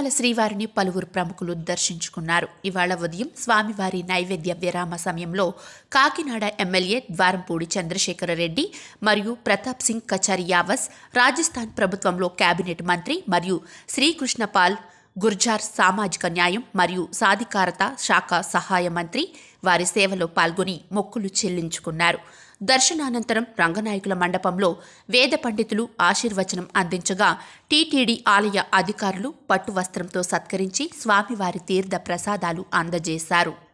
తిరుమల శ్రీవారిని పలువురు ప్రముఖులు దర్శించుకున్నారు ఇవాళ ఉదయం స్వామివారి నైవేద్య విరామ సమయంలో కాకినాడ ఎమ్మెల్యే ద్వారంపూడి చంద్రశేఖర రెడ్డి మరియు ప్రతాప్ సింగ్ కచారియావస్ రాజస్థాన్ ప్రభుత్వంలో కేబినెట్ మంత్రి మరియు శ్రీకృష్ణపాల్ గుర్జార్ సామాజిక న్యాయం మరియు సాధికారత శాఖ సహాయ మంత్రి వారి సేవలో పాల్గొని మొక్కులు చెల్లించుకున్నారు దర్శనానంతరం రంగనాయకుల మండపంలో వేద పండితులు ఆశీర్వచనం అందించగా టీటీడీ ఆలయ అధికారులు పట్టు వస్త్రంతో సత్కరించి స్వామివారి తీర్థ ప్రసాదాలు అందజేశారు